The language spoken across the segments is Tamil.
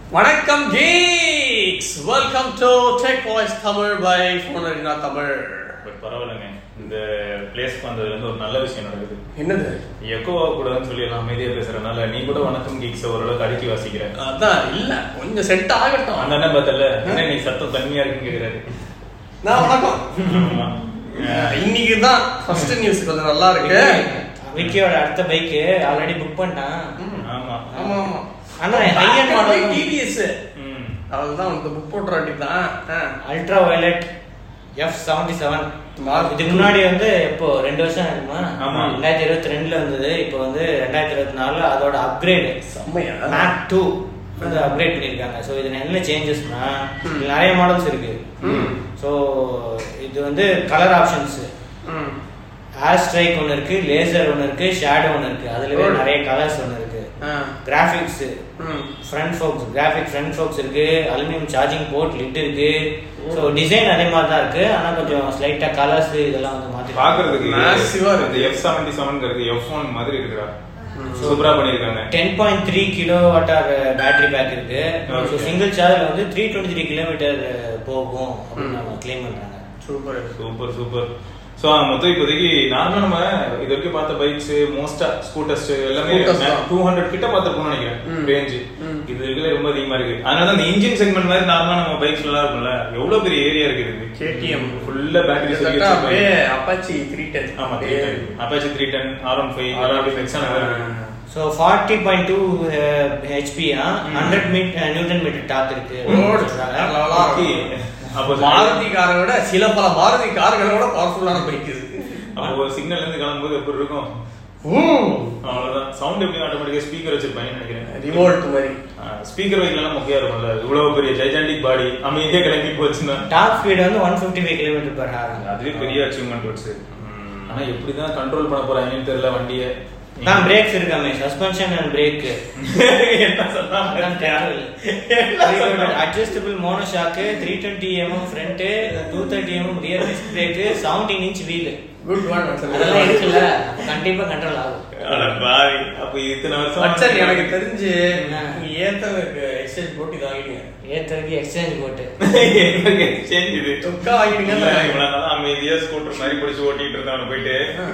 வணக்கம் geeks welcome to tech voice Tamil by ஃபோனரினா தமிழ் பட் பரவாயில்லைங்க இந்த பிளேஸ்க்கு வந்ததுல இருந்து ஒரு நல்ல விஷயம் நடக்குது என்னது எக்கோவா கூடாதுன்னு சொல்லி எல்லாம் அமைதியா பேசுறதுனால நீ கூட வணக்கம் கீக்ஸ் ஓரளவுக்கு அடக்கி வாசிக்கிற அதான் இல்ல கொஞ்சம் செட் ஆகட்டும் அந்த அண்ணன் பார்த்தல என்ன நீ சத்தம் தனியா இருக்குன்னு கேக்குறாரு நான் வணக்கம் ஆமா. அஹ், இன்னைக்கு தான் ஃபர்ஸ்ட் நியூஸ் கொஞ்சம் நல்லா இருக்கு விக்கியோட அடுத்த பைக் ஆல்ரெடி புக் பண்ணிட்டான் ஆமா ஆமா ஆமா ஆனா high end model தான். டிவிஎஸ் ம். அதுதான் வந்து புக் போட்டுற வேண்டியதுதான் அஹ். Ultra violet F seventy seven Mark இதுக்கு முன்னாடி வந்து இப்போ ரெண்டு வருஷம் இருக்குமா ஆமா. ரெண்டாயிரத்தி இருபத்தி ரெண்டுல வந்தது இப்போ வந்து ரெண்டாயிரத்தி இருபத்தி நாலுல அதோட அப்கிரேடு செம்மையா மேக் டூ வந்து அப்கிரேட் பண்ணியிருக்காங்க ஸோ இதுல என்ன சேஞ்சஸ்னா இதுல நிறைய மாடல்ஸ் இருக்கு ம். ஸோ இது வந்து கலர் ஆப்ஷன்ஸ் ம். ஏர் ஸ்ட்ரைக் ஒன்று இருக்கு லேசர் ஒன்று இருக்கு ஷேடோ ஒன்று இருக்கு அதுலவே Oh. நிறைய கலர்ஸ் ஒன்று இருக்கு அஹ். கிராஃபிக்ஸ் ம். Front forks graphic front forks இருக்கு அலுமினியம் சார்ஜிங் போர்ட் லிட் இருக்கு ஸோ டிசைன் அதே மாதிரி தான் இருக்கு ஆனா கொஞ்சம் ஸ்லைட்டா கலர்ஸ் இதெல்லாம் வந்து மாத்தி பாக்குறதுக்கு Massive ஆ இருக்கு. இந்த எஃப் செவன்டி செவன்ங்கிறது எஃப் ஒன் மாதிரி இருக்குடா சூப்பரா பண்ணிருக்காங்க ten point three kilowatt battery pack இருக்கு ஸோ Okay. சிங்கிள் சார்ஜ்ல வந்து த்ரீ டுவெண்ட்டி த்ரீ கிலோமீட்டர் போகும் அப்படின்னு நம்ம கிளைம் பண்றாங்க சூப்பர் சூப்பர் சூப்பர் சோ மொத்தம் இப்போதைக்கு நார்மலா நம்ம இது வரைக்கும் பார்த்த பைக்ஸ் மோஸ்டா ஸ்கூட்டர்ஸ் எல்லாமே Scooters தான். டூ ஹண்ட்ரட் கிட்ட பார்த்துருப்போம்னு நினைக்கிறேன் ம். ரேஞ்ச் ம். இது இருக்குல்ல ரொம்ப அதிகமா இருக்கு அதனால தான் இந்த இன்ஜின் செக்மெண்ட் மாதிரி நார்மலா நம்ம பைக்ஸ் எல்லாம் இருக்கும்ல எவ்வளவு பெரிய ஏரியா இருக்கு இது KTM. ஃபுல்லா பேட்டரி கிட்டத்தட்ட அப்படியே அப்பாச்சி த்ரீ டென் ஆமா Apache three ten R one five அதெல்லாம் அப்படி செக்ஷன் இருக்கு ஸோ ஃபார்ட்டி பாயிண்ட் டூ ஹெச்பியா ஹண்ட்ரட் மீட் நியூட்டன் மீட்டர் டாப் இருக்கு ஓடு. சொல்றாங்க. நல்லா Okay. அப்போ மாருதி காரை விட சில பல மாருதி கார்களை விட பவர்ஃபுல்லான பைக் இது அப்போ ஒரு சிக்னல்ல இருந்து கிளம்பும்போது எப்படி இருக்கும் ஊம். அவ்வளவுதான் சவுண்ட் எப்படி ஆட்டோமேட்டிக்கா ஸ்பீக்கர் வச்சிருப்பாங்கன்னு நினைக்கிறேன் ரிவோல்ட் மாதிரி ஸ்பீக்கர் வைக்கலாம் மொக்கையா இருக்கும்ல இவ்வளவு பெரிய ஜைஜாண்டிக் பாடி அமைதியா கிளம்பி போச்சுன்னா டாப் ஸ்பீடு வந்து one fifty five kilometre per hour அதுவே பெரிய அச்சீவ்மெண்ட் வச்சு ஆனா எப்படிதான் கண்ட்ரோல் பண்ண போறாங்கன்னு தெரியல வண்டியை தான் பிரேக்ஸ் இருக்காமே சஸ்பென்ஷன் அண்ட் பிரேக் என்ன சொன்னாங்க adjustable mono shock three twenty mm front two thirty mm rear disc brake seventeen inch wheel good one அதெல்லாம் இருக்குல்ல அப்ப கண்டிப்பா கண்ட்ரோல் ஆகும் அட பாவி அப்ப இத்தனை வருஷம் வச்சர் எனக்கு தெரிஞ்சு என்ன? நீங்க ஏத்தவங்க எக்ஸ்சேஞ்ச் போட்டு இதை வாங்கிடுங்க ஏத்தருக்கு எக்ஸ்சேஞ்ச் போட்டு சேஞ்ச் இது தொக்கா வாங்கிடுங்க இல்ல, இவ்வளவு நாளா அமைதியா ஸ்கூட்டர் மாதிரி பிடிச்சு ஓட்டிட்டு இருந்தவன போயிட்டு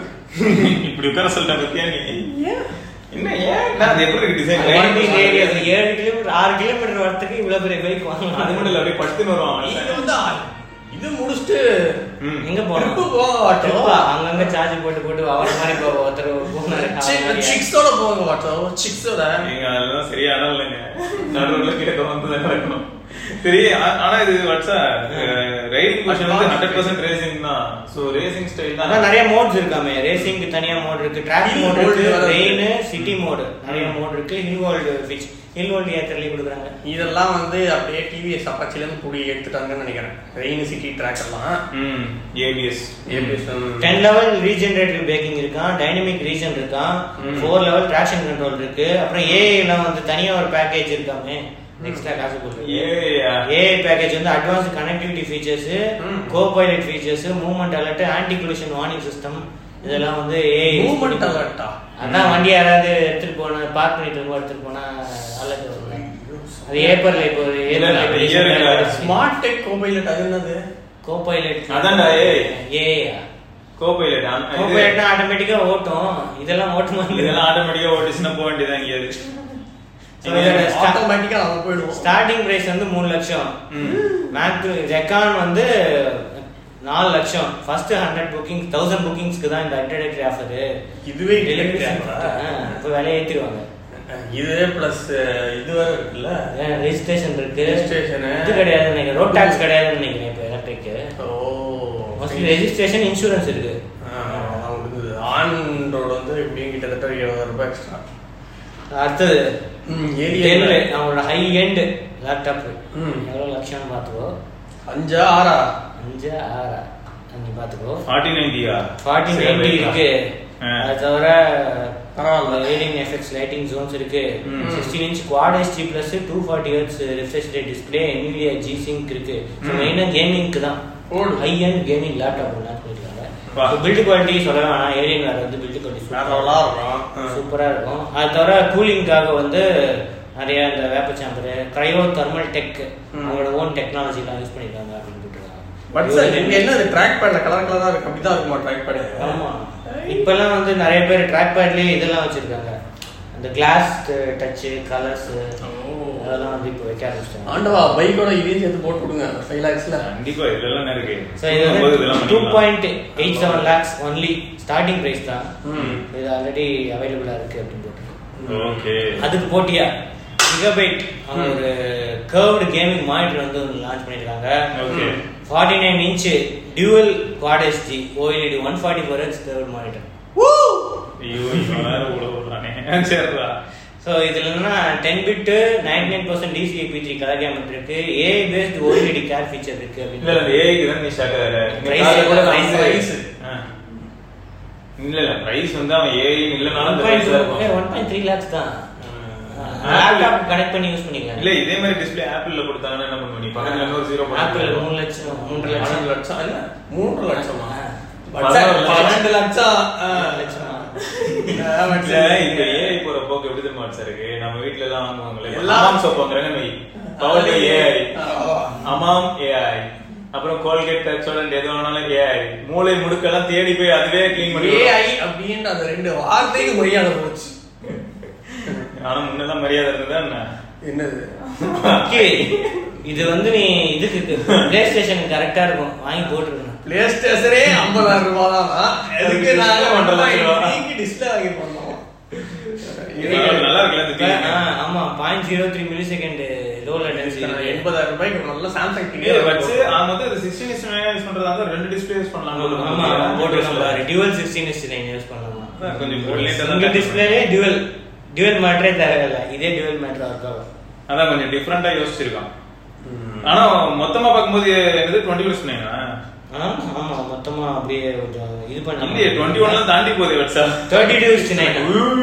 இப்படி உட்கார சொல்லிட்ட பத்தியா நீ என்ன ஏன் என்ன அது எப்படி இருக்கு வண்டி ரேடியஸ் டிசைன் ஏழு கிலோமீட்டர் ஆறு கிலோமீட்டர் வரதுக்கு இவ்வளவு பெரிய பைக் அது வாங்கலாம் மட்டும் இல்ல அப்படியே படுத்துன்னு வருவான் இது வந்து இது முடிச்சுட்டு ம். எங்க போனோம் Trip போக மாட்டோம். Trip ஆ? அங்கங்க சார்ஜ் போட்டு போட்டு அவர மாதிரி இப்போ ஒருத்தர் போனாரு அவர் மாதிரியா? சிக்ஸோட போக மாட்டோம் சிக்ஸோட நீங்க அதெல்லாம் சரியா இடம் இல்லைங்க நடுவுல கேட்க வந்து நடக்கணும் சரி ஆ- ஆனா இது வாட்ஸா ரைடிங் கொஷன் வந்து ஹண்ட்ரட் பர்சன்ட் ரேசிங் தான் சோ ரேசிங் ஸ்டைல் அதான் தான் நிறைய மோட்ஸ் இருக்காமே ரேசிங்க்கு தனியா மோட் இருக்கு ட்ராக் Hill மோட் mode இருக்கு வேற இருக்கு. ரெயின் சிட்டி மோடு நிறைய மோட் இருக்கு ஹில் வேர்ல்டு ஃபிச் ஹில் வேர்ல்டு ஏத்தர்லயே கொடுக்குறாங்க இதெல்லாம் வந்து அப்படியே டிவிஎஸ் அப்பாச்சில இருந்து கூடி எடுத்துட்டாங்கன்னு நினைக்கிறேன் ரெயின் சிட்டி ட்ராக் எல்லாம் ம் ABS ABS, ten level regenerative braking இருக்கான் டைனமிக் ரீஜன் இருக்கான் ம். ஃபோர் லெவல் ட்ராக்ஷன் கண்ட்ரோல் இருக்கு அப்புறம் ஏஐ எல்லாம் வந்து தனியா ஒரு பேக்கேஜ் இருக்காமே எக்ஸ்ட்ரா காசு போட்டு ஏயா ஏஐ பேக்கேஜ் வந்து அட்வான்ஸ் கனெக்டிவிட்டி ஃபீச்சர்ஸ் ம். Copilot features movement alert anti collision warning system இதெல்லாம் வந்து ஏஐ மூவ்மெண்ட் அலர்ட்டா அதான் வண்டி யாராவது எடுத்துட்டு போனா பார்க் பண்ணிட்டு இருக்கும் எடுத்துட்டு போனா அலர்ட் வரும்ல அது ஏப்பர்ல இப்போ இல்ல, இல்ல, அது இயற்கை. ஸ்மார்ட் டெக் கோபைலட் அது என்னது கோ பைலட் அதான்டா, AI. ஏஐயா கோ பைலட் கோ பைலட்னா ஆட்டோமேட்டிக்கா ஓட்டும் இதெல்லாம் ஓட்டுமா இதெல்லாம் ஆட்டோமேட்டிக்கா ஓட்டிச்சுன்னா போக வேண்டியதான் எங்கேயாவது So, இதோட sta- ஆட்டோமேட்டிக்கா நம்ம போயிடுவோம் ஸ்டார்டிங் பிரைஸ் வந்து மூணு லட்சம் ம். மேக் ரெக்கான் வந்து நாலு லட்சம் ஃபர்ஸ்ட் ஹண்ட்ரட் புக்கிங் தௌசண்ட் புக்கிங்ஸ்க்கு தான் இந்த இன்ட்ரடக்டரி ஆஃபர் இதுவே டெலிவரி டெலிவரி இப்போ விலையை ஏற்றிடுவாங்க இது பிளஸ் இது வேற இருக்குல்ல ரெஜிஸ்ட்ரேஷன் இருக்கு Registration. இது கிடையாது நினைக்கிறேன் ரோட் டாக்ஸ் கிடையாதுன்னு நினைக்கிறேன் இப்போ எலக்ட்ரிக்கு ஓ மோஸ்ட்லி ரெஜிஸ்ட்ரேஷன் இன்சூரன்ஸ் இருக்கு ஆன் ரோடு வந்து எப்படியும் கிட்டத்தட்ட எழுபதாயிரம் ரூபாய் எக்ஸ்ட்ரா அடுத்தது ஏரியா டெல்லு அவங்களோட ஹை எண்ட் லேப்டாப் ம். எவ்வளோ லட்சம்னு பார்த்துக்கோ அஞ்சா ஆறா அஞ்சு ஆறா நீ பார்த்துக்கோ ஃபார்ட்டி நைன்டியா ஃபார்ட்டி நைன்டி இருக்கு ஆ. அது தவிர பரவாயில்ல. ரீடிங் எஃபெக்ட்ஸ் லைட்டிங் ஜோன்ஸ் இருக்கு ம். Sixteen inch quad HD plus two forty hertz refresh rate display NVIDIA G sync இருக்கு ஸோ ம். மெயினாக கேமிங்க்கு தான் ஓடு. ஹை அண்ட் கேமிங் லேப்டாப் சொல்லியிருக்காங்க வா. பில்டு குவாலிட்டி சொல்ல வேணாம் ஏரியன் வேற வந்து பில்டு வேற குவாலிட்டி லெவலா இருக்கும் சூப்பரா இருக்கும் அது தவிர கூலிங்காக வந்து நிறைய இந்த வேப்ப சாம்பர் கிரையோ தெர்மல் டெக் ம். அவங்களோட ஓன் டெக்னாலஜிலாம் யூஸ் பண்ணிருக்காங்க அப்படின்னு பட் சார் இங்க என்ன ட்ராக் பேட்ல கலர் கலரா இருக்கு அப்படிதான் இருக்குமா ட்ராக் பேட் ஆமா இப்பெல்லாம் வந்து நிறைய பேர் ட்ராக் பேட்லயே இதெல்லாம் வச்சிருக்காங்க அந்த கிளாஸ் டச் கலர்ஸ் அதெல்லாம் வந்து இப்போ வைக்க ஆரம்பிச்சிட்டாங்க ஆண்டவா பைக்கோட இதையும் சேர்த்து போட்டு விடுங்க ஃபைவ் லேக்ஸ்ல கண்டிப்பா இதெல்லாம் இருக்கு ஸோ இது போகும்போது வந்து இதெல்லாம் டூ பண்ணிக்கலாம். Point eight seven lakhs only starting price தான் ம். இது ஆல்ரெடி அவைலபிளாக இருக்கு அப்படின்னு போட்டு ஓகே அதுக்கு போட்டியா கிகாபைட் அவங்க ஒரு கர்வ்டு கேமிங் மானிட்டர் வந்து லான்ச் பண்ணிருக்காங்க okay forty nine inch dual quad SD OLED one forty four H curved monitor ஐயோ இவன் வேற உள்ள விடுறானே சரிடா ஸோ இதுல என்னன்னா ten bit ninety nine percent DCI P three colour camera இருக்கு a based OLED care feature இருக்கு இல்ல இல்ல அப்படின்னு ஏஐக்கு தான் நீ ஷாக் ஆகுற இந்த Price கார்ல கூட price, வந்து- price. ஆ. இல்ல இல்ல பிரைஸ் வந்து அவன் ஏஐ இல்லனாலும் ஒன் அந்த பாயிண்ட் price தான் இருக்கும். ஒன் பாயிண்ட் த்ரீ லேக்ஸ் தான் Apple- லேப்டாப் கனெக்ட் பண்ணி யூஸ் பண்ணிக்கலாம் இல்ல இதே மாதிரி டிஸ்ப்ளே ஆப்பிள்ல கொடுத்தாங்கன்னா என்ன பண்ணுவ நீ பக்கத்துல இன்னொரு ஜீரோ ஆப்பிள் மூணு லட்சம் மூன்று லட்சம் பன்னெண்டு லட்சம் இல்ல மூன்று லட்சமா ஆ. பட் சார், பன்னெண்டு லட்சம் ஆ. லட்சமா? ஆ, பட் இல்ல சார், இந்த ஏஐ போற போக்கு எப்படி தெரியுமா சார் இருக்கு நம்ம வீட்ல எல்லாம் வாங்குவாங்கல்ல எல்லாம் அமாம் சோப் வாங்குறாங்க பவர் ஏஐ ஆ. அமாம் ஏஐ அப்புறம் கோல்கேட் டச்சோட எது வேணாலும் ஏஐ மூளை முடுக்கெல்லாம் தேடி போய் அதுவே க்ளீன் பண்ணி AI அப்படின்ற அந்த ரெண்டு வார்த்தைக்கு மரியாதை போச்சு ஆனா முன்னெல்லாம் மரியாதை இருந்ததா என்ன என்னது ஓகே இது வந்து நீ இதுக்கு பிளே ஸ்டேஷன் கரெக்டா இருக்கும் வாங்கி போட்டுருக்கணும் பிளே ஸ்டேஷனே ஐம்பதாயிரம் ரூபாய் தான் எதுக்கு அதுக்கு நாங்க display பண்ற லட்சம் ரூபா. டிஸ்பிளே வாங்கி பண்ணோம் இது நல்லா இருக்குல்ல இந்த ஆ, டிவி ஆமா point zero three millisecond low latency எண்பதாயிரம் ரூபாய்க்கு நல்ல சாம்சங் டிவி இதை வச்சு அவங்க வந்து அது சிக்ஸ்டீன் இஸ் யூஸ் பண்றதா இருந்தா ரெண்டு டிஸ்பிளே யூஸ் பண்ணலாம் ஆமா போட்டுருக்கோம் பாரு dual sixteen is nine use பண்ணலாம் அதான் கொஞ்சம் brilliant ஆ தான் சிங்கிள் pack டிஸ்பிளேலே டியூவல் டியூவல் மேட்டரே தேவையில்லை இதே டியூவல் மேட்டர் ஒர்க் ஆகும் அதான் கொஞ்சம் டிஃப்ரெண்டா யோசிச்சிருக்கான் ஆனா மொத்தமா பார்க்கும்போது என்னது டுவெண்ட்டி ப்ளஸ் நைனா ஆ, ஆமா மொத்தமா அப்படியே கொஞ்சம் இது பண்ணி இல்லையே டுவெண்ட்டி ஒன்லாம் தாண்டி போகுது வச்சா தேர்ட்டி டூ இஸ் நைன்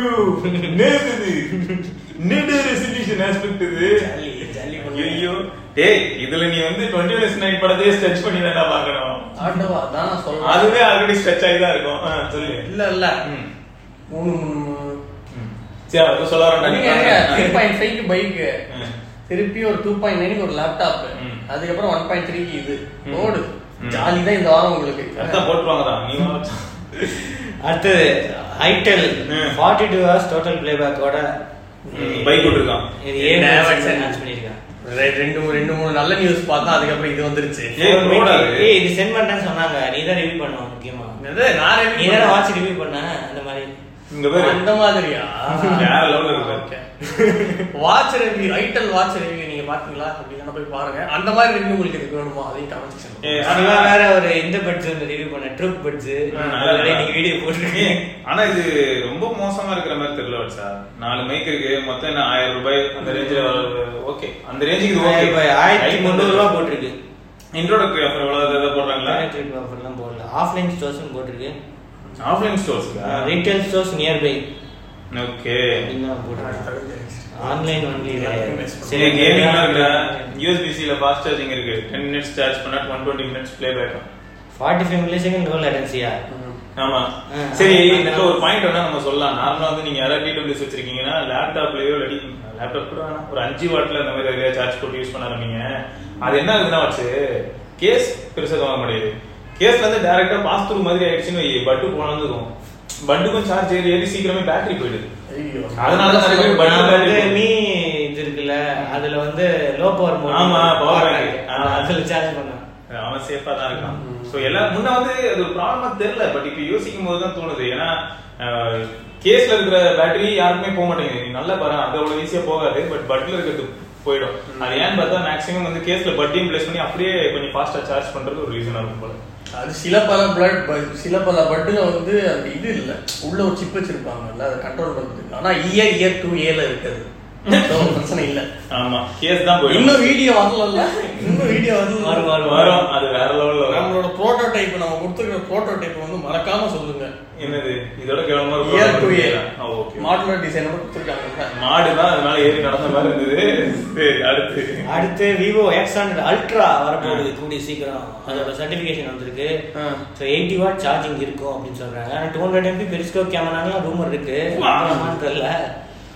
ஐயோ டேய் இதுல நீ வந்து டுவெண்ட்டி ஒன் நைன் படத்தையே ஸ்ட்ரெச் பண்ணி தானே பாக்கணும் ஆண்டவா அதான் நான் சொல்றேன் அதுவே ஆல்ரெடி ஸ்ட்ரெச் ஆகி தான் இருக்கும் ஆ, சொல்லு இல்ல இல்ல ம். மூணு மூணு ம். சரி அது சொல்ல த்ரீ வரேன் பாயிண்ட் ஃபைவ்க்கு பைக்கு ம். திருப்பி ஒரு டூ பாயிண்ட் நைனுக்கு ஒரு லேப்டாப் ம். அதுக்கப்புறம் ஒன் பாயிண்ட் த்ரீக்கு இது ம். ஓடு ம். ஜாலி தான் இந்த வாரம் உங்களுக்கு அதான் போட்டுருவாங்க தான் நீ வா. அடுத்தது ஐடெல் ம். ஃபார்ட்டி டூ ஹவர்ஸ் டோட்டல் பிளேபேக்கோட ம், bike விட்டுருக்கான். இது என்ன ஏ version? லான்ச் பண்ணிருக்காங்க ரெ- ரெண்டு மூணு ரெண்டு மூணு நல்ல நியூஸ் பார்த்தா அதுக்கப்புறம் இது வந்துருச்சு ஏய், road அது. ஏய் இது சென்ட் பண்ணேன்னு சொன்னாங்க நீ தான் ரிவ்யூ பண்ணுவோம் முக்கியமா என்னது நான் review நீ தானே பண்ணேன். வாட்ச் ரிவ்யூ பண்ண அந்த மாதிரி இங்க பாரு அந்த மாதிரியா வேற level இருக்கு. Okay watch review itel watch review நீங்க பாத்தீங்களா அப்படின்னா போய் பாருங்க அந்த மாதிரி ரிவ்யூ உங்களுக்கு எனக்கு வேணுமா அதையும் கமெண்ட் செக்ஷன் ஏய், சிவா வேற ஒரு இந்த பட்ஸ் ஒன்று ரிவ்யூ பண்ண ட்ரூப் பட்ஸ் ஆ, நல்லா இருக்கா? இன்னைக்கு வீடியோ போட்டுருக்கேன் ஏய், ஆனா இது ரொம்ப மோசமா இருக்கிற மாதிரி தெரியல வச்சா நாலு மைக் இருக்கு மொத்தம் என்ன ஆயிரம் ரூபாய் அந்த ரேஞ்சில் ஓகே அந்த ரேஞ்சுக்கு இது ஓகே ஆயிரத்தி முந்நூறு ரூபா போட்டிருக்கு இன்ட்ரோடக்டரி ஆஃபர் எவ்வளவு ஏதாவது போடுறாங்களா ஆஃபர்லாம் போடல ஆஃப்லைன் ஸ்டோர்ஸும் போட்டிருக்கு ஆஃப்லைன் ஸ்டோர்ஸ்க்கா ரீட்டைல் ஸ்டோர்ஸ் நியர்பை ஓகே அப்படின்னு தான் போட்டிருக்காங்க ஆன்லைன் ஒன்லி சரி கேமிங்லாம் இருக்கா யூஎஸ்பிசியில் ஃபாஸ்ட் சார்ஜிங் இருக்கு டென் மினிட்ஸ் சார்ஜ் பண்ணா one twenty minutes playback forty five millisecond low லேட்டன்சியா ஆமா ஆ. சரி இதுல ஒரு பாயிண்ட் வேணா நம்ம சொல்லலாம் நார்மலா வந்து நீங்க யாராவது டிடபிள்யூஸ் வச்சிருக்கீங்கன்னா லேப்டாப்லயோ இல்லாட்டி லேப்டாப் கூட வேணாம் ஒரு அஞ்சு வாட்ல இந்த மாதிரி நிறைய சார்ஜ் போட்டு யூஸ் பண்ண ஆரம்பிங்க அது என்ன ஆகுதுன்னா வச்சு கேஸ் பெருசா வாங்க முடியாது கேஸ்ல இருந்து டைரக்டா பாஸ் த்ரூ மாதிரி ஆயிடுச்சுன்னு வை பட்டு போனதுக்கும் பட்டுக்கும் சார்ஜ் ஏறி ஏறி சீக்கிரமே பேட்டரி போயிடுது ஐயோ அதனால தான் நிறைய பேர் நான் பட்டு வந்து battery மீ இது இருக்குல்ல அதுல வந்து லோ பவர் மோட் ஆமா, power bank. ஆ. அதுல சார்ஜ் பண்ணேன் அவன் சேஃபா தான் இருக்கான் சோ எல்லாம் முன்ன வந்து அது ஒரு ப்ராப்ளமா தெரியல பட் இப்ப யோசிக்கும் போது தான் தோணுது ஏன்னா கேஸ்ல இருக்கிற பேட்டரி யாருக்குமே போக மாட்டேங்குது நீ நல்லா பாரு அது அவ்வளவு ஈஸியா போகாது பட் பட்ல இருக்கிறது போயிடும் அது ஏன்னு பார்த்தா மேக்ஸிமம் வந்து கேஸ்ல பட்டையும் பிளேஸ் பண்ணி அப்படியே கொஞ்சம் ஃபாஸ்டா சார்ஜ் பண்றது ஒரு ரீசனா இருக்கும் போல அது சில பல பிளட் சில பல பட்டுல வந்து அந்த இது இல்ல உள்ள ஒரு சிப் வச்சிருப்பாங்கல்ல அதை கண்ட்ரோல் பண்றதுக்கு ஆனா இயர் இயர் டூ ஏல இருக்குது So, பிரச்சனை இல்ல ஆமா கேஸ் தான் போயிடும் இன்னும் வீடியோ வரல இன்னும் வீடியோ வரும், வரல வரும். வரும் அது வேற லெவல்ல வரும் நம்மளோட புரோட்டோடைப் நம்ம கொடுத்துருக்க புரோட்டோடைப் வந்து மறக்காம சொல்லுங்க என்னது இதோட கேவலமா ஒரு இயர் டு problem இயர் ஆ, okay. மாடுலர் டிசைனோட கொடுத்துருக்காங்க மாடு தான் அதனால ஏறி நடந்த மாதிரி இருந்தது சரி அடுத்து அடுத்து விவோ எக்ஸ் ஹண்ட்ரட் அல்ட்ரா வரப்போகுது கூடிய சீக்கிரம் அதோட சர்டிபிகேஷன் வந்திருக்கு ஆ. ஸோ எயிட்டி வாட் சார்ஜிங் இருக்கும் அப்படின்னு சொல்றாங்க ஆனால் டூ ஹண்ட்ரட் எம்பி பெரிஸ்கோப் கேமராலாம் ரூமர் இருக்கு Wow. ஆமான்னு தெரியல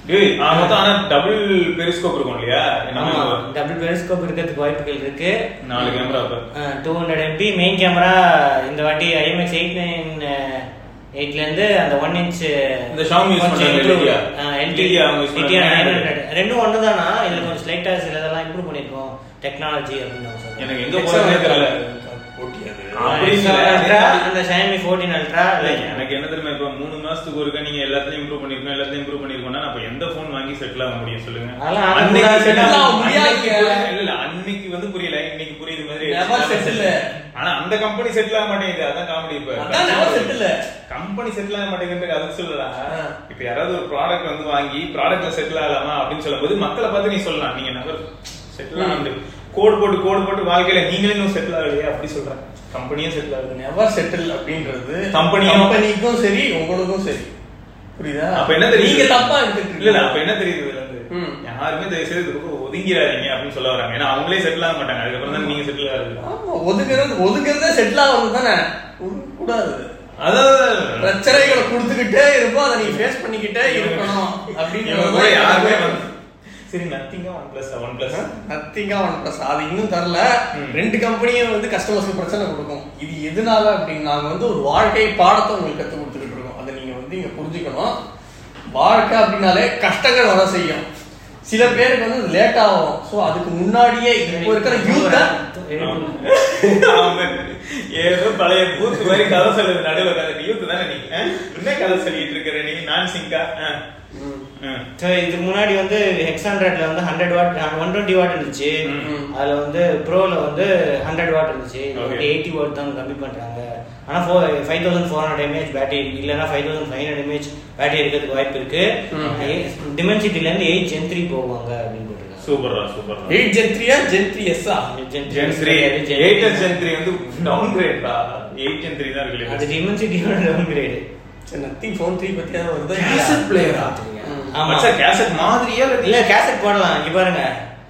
ஏய் ஆ, மொத்தம் ஆனா டபுள் பெரிஸ்கோப் இருக்கும் இல்லையா ஆமா நம்ம டபுள் பெரிஸ்கோப் இருக்கிறதுக்கு வாய்ப்புகள் இருக்கு நாலு கேமரா இப்ப two hundred MP main camera இந்த வாட்டி ஐஎம்எக்ஸ் எயிட் நைன் எயிட்ல இருந்து அந்த ஒன் இன்ச் இந்த Xiaomi use பண்றாங்க, LTE. LTE அவங்க use பண்றாங்க, 900. ரெண்டும் ஒன்று தானா இதுல கொஞ்சம் ஸ்லைட்டா சில இதெல்லாம் இம்ப்ரூவ் பண்ணிருக்கோம் டெக்னாலஜி அப்படின்னு அவங்க சொல்றாங்க. எனக்கு எங்க போறதுனே தெரியல போட்டி அது அப்படி Extra இல்ல. Ultra, அந்த Xiaomi 14 Ultra இல்ல, எனக்கு என்ன தெரியுமா இப்ப மூணு மாசத்துக்கு ஒருக்கா நீங்க எல்லாத்தையும் இம்ப்ரூவ் பண்ணிருக்கோம் எல்லாத்தையும் இம்ப்ரூவ் பண்ணிருக்கோம்னா அப்ப எந்த போன் வாங்கி செட்டில் ஆக முடியும் சொல்லுங்க அதெல்லாம் ஆக அன்னைக்கு முடியாது. settle ஆக settle ஆக அன்னைக்கு முடியாதுங்க. புரியல. இல்ல இல்ல அன்னைக்கு வந்து புரியல இன்னைக்கு புரியுது மாதிரி Never settle. ஆனா அந்த கம்பெனி செட்டில் ஆக மாட்டேங்குது அதான் காமெடி இப்ப அதான் never settle. கம்பெனி செட்டில் ஆக மாட்டேங்குது அதுக்கு சொல்லலாம் ஆ. இப்ப யாராவது ஒரு ப்ராடக்ட் வந்து வாங்கி ப்ராடக்ட்ல செட்டில் ஆகலாமா அப்படின்னு சொல்லும்போது மக்களை பார்த்து நீ சொல்லலாம் நீங்க நகர் செட்டில் ஆகுது கோடு போட்டு கோடு போட்டு வாழ்க்கையில நீங்களே இன்னும் செட்டில் ஆகலையே அப்படி சொல்றேன் கம்பெனியும் செட்டில் ஆகுது நெவர் செட்டில் அப்படின்றது Company- கம்பெனிக்கும் சரி உங்களுக்கும் சரி புரியுதா அப்ப என்ன தெரியுது நீங்க தப்பா எடுத்துட்டு இல்ல இல்ல அப்ப என்ன தெரியுது இதுல இருந்து ம். யாருமே தயவு செய்து இதுக்கு ஒதுங்கிறாதீங்க அப்படின்னு சொல்ல வராங்க ஏன்னா அவங்களே செட்டில் ஆக மாட்டாங்க அதுக்கப்புறம் தான் நீங்க செட்டில் ஆகுது ஆமா ஒதுக்குறது ஒதுக்குறதே செட்டில் ஆகுறது தானே கூடாது அதாவது பிரச்சனைகளை கொடுத்துக்கிட்டே இருப்போம் அதை நீ ஃபேஸ் பண்ணிக்கிட்டே இருக்கணும் இவங்க கூட யாருமே அப்படின்னு வந்து சரி நத்திங்கா ஒன் பிளஸ் ஒன் பிளஸ் நத்திங்கா ஒன் பிளஸ் அது இன்னும் தரல ம். ரெண்டு கம்பெனியும் வந்து கஸ்டமர்ஸ்க்கு பிரச்சனை கொடுக்கும் இது எதனால அப்படின்னு நாங்க வந்து ஒரு வாழ்க்கை பாடத்தை உங்களுக்கு கற்றுக் கொடுத்துக்கிட்டு இருக்கோம் அதை நீங்க வந்து இங்க புரிஞ்சுக்கணும் வாழ்க்கை அப்படின்னாலே கஷ்டங்கள் வர செய்யும் சில பேருக்கு வந்து லேட் ஆகும் ஸோ அதுக்கு முன்னாடியே இப்போ இருக்கிற யூத்தை ஏதோ பழைய பூத்து மாதிரி கதை சொல்லுது நடுவில் உட்காந்து யூத் தானே நீ ஆ? என்ன கதை சொல்லிட்டு இருக்கிற நீ நான் சிங்கா ஆ. ஆ. So, இதுக்கு முன்னாடி வந்து ஹெக்ஸ் ஹண்ட்ரட்ல வந்து hundred watt one twenty watt இருந்துச்சு ம். அதுல வந்து ப்ரோல வந்து ஹண்ட்ரட் வாட் இருந்துச்சு Okay. எயிட்டி வாட் தான் கம்மி பண்றாங்க ஆனா four five thousand four hundred mAh battery இல்லைன்னா five thousand five hundred mAh battery இருக்கிறதுக்கு வாய்ப்பு இருக்கு டிமென்சிட்டில இருந்து எயிட் ஜென் த்ரீ போவாங்க அப்படின்னு போட்டிருக்காங்க சூப்பர்ரா சூப்பர்ரா எயிட் ஜென் த்ரீயா ஜென் த்ரீ எஸ்ஸா Gen ஜென் த்ரீ Gen எயிட் three. ஜென் த்ரீ வந்து டவுன் கிரேட்ரா எயிட் ஜென் த்ரீ தான் அது இருக்கு டிமென்சிட்டியோட டவுன் கிரேடு சரி நத்திங் ஃபோன் த்ரீ பத்தி ஏதாவது வருதா Cassette player ஆ? ஆமா மச்சான் கேசட் மாதிரியா இல்ல கேசட் போடலாம் இங்க பாருங்க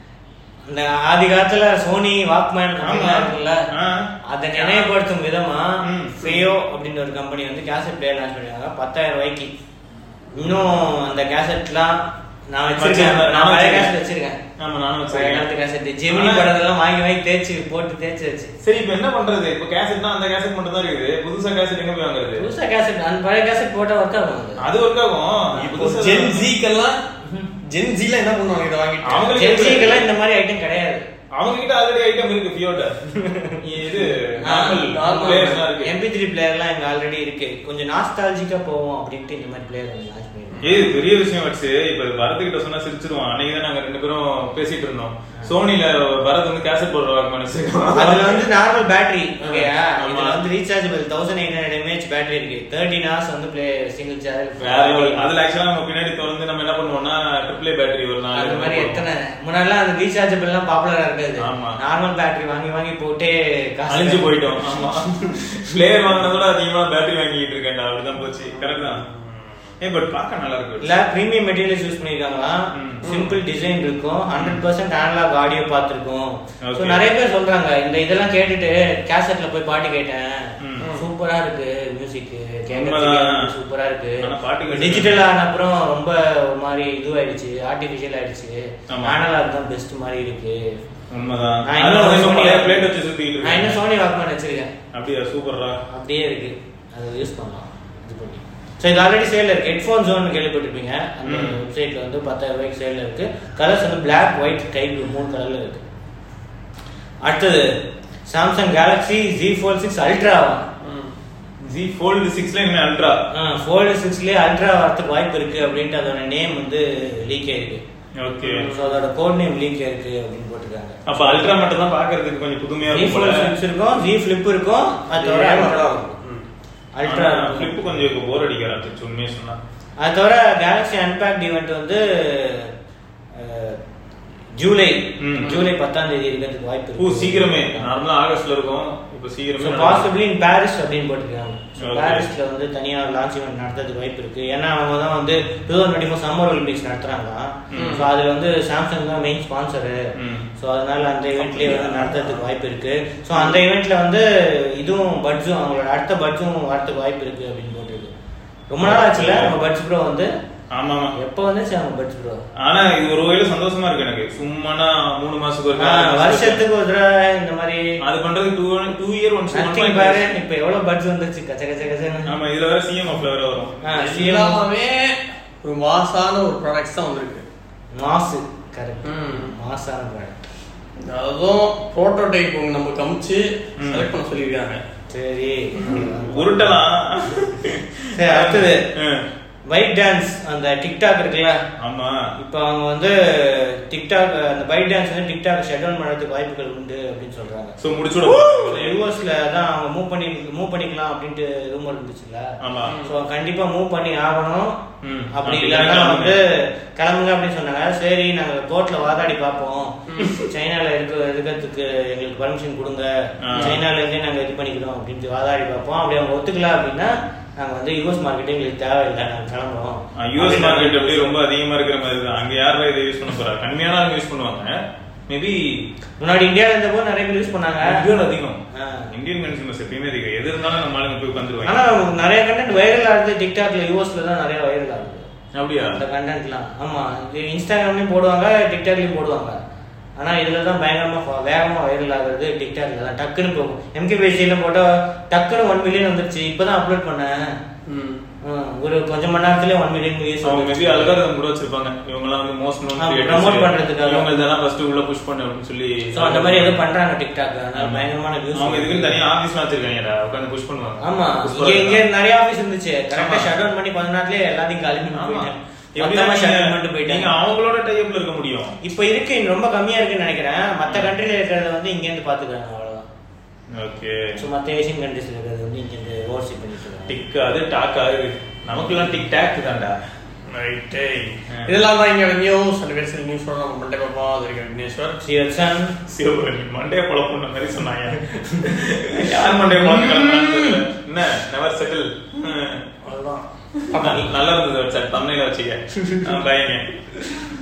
இந்த ஆதி காலத்துல சோனி வாக்மேன் ஆமா. இருக்குல்ல ஆ. அதை நினைவுபடுத்தும் விதமா ம். ஃபேயோ அப்படின்ற ஒரு கம்பெனி வந்து கேசட் பிளேயர் லான்ச் பண்ணிருக்காங்க பத்தாயிரம் ரூபாய்க்கு இன்னும் அந்த கேசட்லாம் நான் வச்சிருக்கேன் வச்சிருந்தேன். நான் பழைய வச்சிருக்கேன். கேசட் வச்சிருக்கேன் ஆமா நானும் பழைய காலத்து வச்சிருக்கேன் கேசட் ஜெமினி ஆனா- படத்தெல்லாம் வாங்கி வாங்கி தேய்ச்சி போட்டு தேய்ச்சி வச்சு சரி இப்ப என்ன பண்றது இப்ப கேசட்னா அந்த கேசட் மட்டும் தான் இருக்குது புதுசா கேசட் எங்க போய் வாங்குறது புதுசா கேசட் அந்த பழைய கேசட் போட்டா ஒர்க் ஆகும் அது. அது ஒர்க் ஆகும் புதுசா ஜென் ஜிக்கெல்லாம் ஜென் ஜில என்ன பண்ணுவாங்க இதை வாங்கிட்டு அவங்க- ஜென்சிக்கெல்லாம் இந்த மாதிரி ஐட்டம் கிடையாது அவங்க கிட்ட ஆல்ரெடி ஐட்டம் இருக்கு ஃபியோட இது நார்மல் normal. பிளேயர்ஸ்லாம் இருக்கு எம்பி த்ரீ பிளேயர்லாம் இங்க ஆல்ரெடி இருக்கு கொஞ்சம் நாஸ்டாலஜிக்கா போவோம் அப்படின்ட்டு இந்த மாதிரி பிளேயர் லான்ச் பண்ணிருக்கோம் ஏய் இது பெரிய விஷயம் வச்சு இப்ப பரத் கிட்ட சொன்னா சிரிச்சிருவான் அன்னைக்கு தான் நாங்க ரெண்டு பேரும் பேசிட்டு இருந்தோம் சோனில பரத் வந்து கேசட் போடுற வாக்கு வச்சிருக்கோம் அதுல வந்து நார்மல் பேட்டரி ஓகேயா ஆமா. இதுல வந்து rechargeable thousand eight hundred mAh battery இருக்கு தேர்ட்டின் ஹவர்ஸ் வந்து பிளே சிங்கிள் வேற level. சார்ஜ் அதுல ஆக்சுவலா நம்ம பின்னாடி திறந்து நம்ம என்ன பண்ணுவோம்னா ட்ரிபிள் பேட்டரி ஒரு நாலு அந்த மாதிரி எத்தனை முன்னாடிலாம் அந்த ரீசார்ஜபிள் எல்லாம் பாப்புலரா இருக்காது ஆமா. நார்மல் பேட்டரி வாங்கி வாங்கி போட்டே காசு அழிஞ்சு போயிட்டோம் ஆமா பிளேயர் வாங்கினதோட அதிகமா பேட்டரி வாங்கிட்டு இருக்கேன் அப்படிதான் போச்சு கரெக்ட் தான் ஏ பட் பார்க்க நல்லா இருக்கு இல்ல பிரீமியம் மெட்டீரியல்ஸ் யூஸ் பண்ணிருக்காங்களா ம். சிம்பிள் டிசைன் இருக்கும் ஹண்ட்ரட் பர்சன்ட் அனலாக் ஆடியோ பார்த்துருக்கோம் ஸோ Okay. நிறைய பேர் சொல்றாங்க இந்த இதெல்லாம் கேட்டுட்டு கேசட்ல போய் பாட்டு கேட்டேன் ம். சூப்பரா இருக்கு மியூசிக் உண்மைதான். கேட்கறதுக்கு சூப்பரா இருக்கு ஆனா பாட்டு கேட்டு- டிஜிட்டல் ஆன அப்புறம் ரொம்ப ஒரு மாதிரி இதுவாயிடுச்சு ஆர்டிபிஷியல் ஆயிடுச்சு ஆமா. அனலாக் தான் பெஸ்ட் மாதிரி இருக்கு உண்மைதான் நான் அதனால இன்னும் இன்னும் Sony- பழைய பிளேட் வச்சு சுத்திட்டு நான் இன்னும் இருக்கேன் சோனி வாக்மேன் வச்சிருக்கேன் அப்படியா சூப்பர்ரா அப்படியே இருக்கு அதை யூஸ் பண்ணலாம் இது பண்ணி ஸோ இது ஆல்ரெடி சேல்ல இருக்கு ஹெட்ஃபோன் ஜோன் கேள்விப்பட்டிருப்பீங்க அந்த ம். வெப்சைட்ல வந்து பத்தாயிரம் ரூபாய்க்கு சேல்ல இருக்கு கலர்ஸ் வந்து Black ஒயிட் ஸ்கை ப்ளூ மூணு கலர்ல இருக்கு அடுத்தது Samsung Galaxy Z fold six ultra Z fold சிக்ஸ்ல என்ன அல்ட்ரா ஃபோல்டு சிக்ஸ்லேயே அல்ட்ரா வரதுக்கு வாய்ப்பு இருக்கு அப்படின்ட்டு அதோட நேம் வந்து லீக் ஆயிருக்கு ஓகே ஸோ அதோட கோட் நேம் லீக் ஆயிருக்கு அப்படின்னு போட்டிருக்காங்க அப்ப அல்ட்ரா மட்டும் தான் பாக்குறதுக்கு கொஞ்சம் புதுமையா ஜி இருக்கும் ஃபோல் போல சிக்ஸ் இருக்கும் ஜி ஃபிளிப் இருக்கும் அது தவிர அல்ட்ரா அல்ட்ரா ஃபிளிப் கொஞ்சம் போர் அடிக்கிறான் உண்மையா சொன்னா அது தவிர கேலக்ஸி அன்பேக்ட் ஈவெண்ட் வந்து அஹ், ஜூலை ம். ஜூலை பத்தாம் தேதி இருக்கிறதுக்கு வாய்ப்பு ஓ இருக்கு சீக்கிரமே நார்மலா ஆகஸ்ட்ல இருக்கும் இப்ப ஸோ சீக்கிரமே பாசிபிளி இன் பாரிஸ் அப்படின்னு போட்டிருக்காங்க ஸோ Okay. பாரிஸ்ல வந்து தனியா லான்ச் ஈவெண்ட் நடத்துறதுக்கு வாய்ப்பு இருக்கு ஏன்னா அவங்க தான் வந்து two thousand twenty four summer Olympics நடத்துறாங்க ம். ஸோ அதுல வந்து சாம்சங் தான் மெயின் ஸ்பான்சரு ம். ஸோ அதனால அந்த ஈவெண்ட்லயே வந்து நடத்துறதுக்கு வாய்ப்பு இருக்கு ஸோ அந்த ஈவெண்ட்ல வந்து இதுவும் பட்ஸும் அவங்களோட அடுத்த பட்ஸும் வரதுக்கு வாய்ப்பு இருக்கு அப்படின்னு போட்டிருக்கு ரொம்ப நாள் ஆச்சுல நம்ம பட்ஸ் ப்ரோ வந்து ஆமா ஆமா எப்போ வந்துச்சு அவங்க பட்ஸ் ப்ரோ ஆனா இது ஒரு வகையில சந்தோஷமா இருக்கு எனக்கு சும்மானா மூணு மாசத்துக்கு ஒரு நாலு மாசத்துக்கு வருஷத்துக்கு ஒரு தடவை இந்த மாதிரி அது பண்றது two two year once Nothing பாரு இப்ப எவ்வளவு பட்ஸ் வந்துச்சு கச்ச கச்ச கச்ச ஆமா இதுல வேற சிஎம் ஆஃப்ல வேற வரும் எல்லாமே ஒரு மாசான ஒரு ப்ராடக்ட்ஸ் தான் வந்திருக்கு மாசு கரெக்ட் ம். மாசான ப்ராடக்ட் அதுவும் ப்ரோட்டோடைப் நம்ம கமிச்சு ம். செலக்ட் பண்ண சொல்லியிருக்காங்க சரி உருட்டலாம் சரி, அடுத்தது. ம். வைட் டான்ஸ் அந்த டிக்டாக் இருக்குல்ல ஆமா இப்போ அவங்க வந்து டிக்டாக் அந்த வைட் டான்ஸ் வந்து டிக்டாக் ஷட் டவுன் பண்ணுறதுக்கு வாய்ப்புகள் உண்டு அப்படின்னு சொல்றாங்க சோ முடிச்சு விட யூஎஸ்ல தான் அவங்க மூவ் பண்ணி மூவ் பண்ணிக்கலாம் அப்படின்ட்டு ரூமர் இருந்துச்சுல்ல ஆமா ஸோ கண்டிப்பா மூவ் பண்ணி ஆகணும் ம். அப்படி அப்படி இல்லைன்னா கிளம்புங்க. வந்து கிளம்புங்க அப்படின்னு சொன்னாங்க சரி நாங்க கோர்ட்ல வாதாடி பார்ப்போம் சைனால இருக்க இருக்கிறதுக்கு எங்களுக்கு பர்மிஷன் கொடுங்க ஆ. சைனால இருந்தே நாங்க இது பண்ணிக்கிறோம் அப்படின்ட்டு வாதாடி பார்ப்போம் அப்படி அவங்க ஒத்துக்கல அப்படின்னா நாங்க வந்து யூஎஸ் மார்க்கெட்டே எங்களுக்கு தேவையில்லை நாங்க கிளம்புறோம் யூஎஸ் அப்படின்னு மார்க்கெட் அப்படியே ரொம்ப அதிகமா இருக்கிற மாதிரி தான் அங்க யாரும் இதை யூஸ் பண்ண போறா கம்மியான ஆளுங்க யூஸ் பண்ணுவாங்க மேபி முன்னாடி இந்தியால இருந்த போது நிறைய பேர் யூஸ் பண்ணாங்க இந்தியாவில் அதிகம் ஆ. இந்தியன் கன்சூமர்ஸ் எப்பயுமே அதிகம் எது இருந்தாலும் நம்ம ஆளுங்க போய் உட்காந்துருவாங்க ஆனா நிறைய கண்டென்ட் வைரல் ஆகுது டிக்டாக்ல யூஎஸ்ல தான் நிறைய வைரல் ஆகுது அப்படியா அந்த கண்டென்ட்லாம் ஆமா இது இன்ஸ்டாகிராம்லயும் போடுவாங்க டிக்டாக்லயும் போடுவாங்க ஆனா இதுல தான் பயங்கரமா fa- வேகமா வைரல் ஆகுறது டிக்டாக்ல தான் டக்குன்னு போகும் எம்கேபிஎஸ்சியில போட்டா டக்குன்னு ஒன் மில்லியன் வந்துருச்சு இப்பதான் அப்லோட் பண்ணேன் ம். ம், ஒரு கொஞ்ச மணி நேரத்துல ஒன் மில்லியன் வியூஸ் அவங்க மேபி அல்காரிதம் கூட வச்சிருப்பாங்க இவங்க எல்லாம் வந்து மோஸ்ட் நோன் ஆமா, promote பண்றதுக்காக. இவங்க இதெல்லாம் ஃபர்ஸ்ட் உள்ள புஷ் பண்ணு அப்படின்னு சொல்லி ஸோ அந்த மாதிரி ஏதோ பண்றாங்க டிக்டாக் அதனால பயங்கரமான வியூஸ் அவங்க இதுக்குன்னு தனியா ஆபீஸ் வச்சிருக்காங்கடா உட்காந்து புஷ் பண்ணுவாங்க ஆமா Push இங்க இங்க பண்ணுவாங்க. நிறைய ஆபீஸ் இருந்துச்சு கரெக்டா ஆமா. ஷட் டவுன் பண்ணி கொஞ்ச நேரத்துல எல்லாத்தையும் காலி பண்ணி ஆமா போயிட்டேன் எப்படி மொத்தமா ஷட் டவுன் நீங்க- பண்ணிட்டு நீங்க போயிட்டேன் அவங்களோட டைப்ல இருக்க முடியும் இப்போ இருக்கு இன்னும் ரொம்ப கம்மியா இருக்குன்னு நினைக்கிறேன் மத்த கண்ட்ரில இருக்கிறத வந்து இங்க இருந்து பாத்துக்கிறாங்க அவ்வளவுதான் ஓகே ஸோ மத்த ஏசியன் கண்ட்ரிஸ்ல இருக்கிறது வந்து இங்க இருந்து ஓவர்சீ பண்ணிட்டு இருக்காங்க டிக் அது டாக் ஆகுது நமக்குலாம் டிக் டாக் தான்டா ரைட்டு ஆ. இதெல்லாம் தான் இங்க நியூஸ் அந்த பேர் சில நியூஸ் நம்ம மண்டே பார்ப்போம் அது வரைக்கும் விக்னேஸ்வர் சிவசன் சிவபுரணி மண்டைய குழப்பம் மாதிரி சொன்னாங்க யார் மண்டைய குழப்பம் கிளம்புறான்னு தெரியல. என்ன நெவர் செட்டில் அதுதான் நல்லா இருந்தது சார் தமிழ்ல வச்சுக்க பயங்க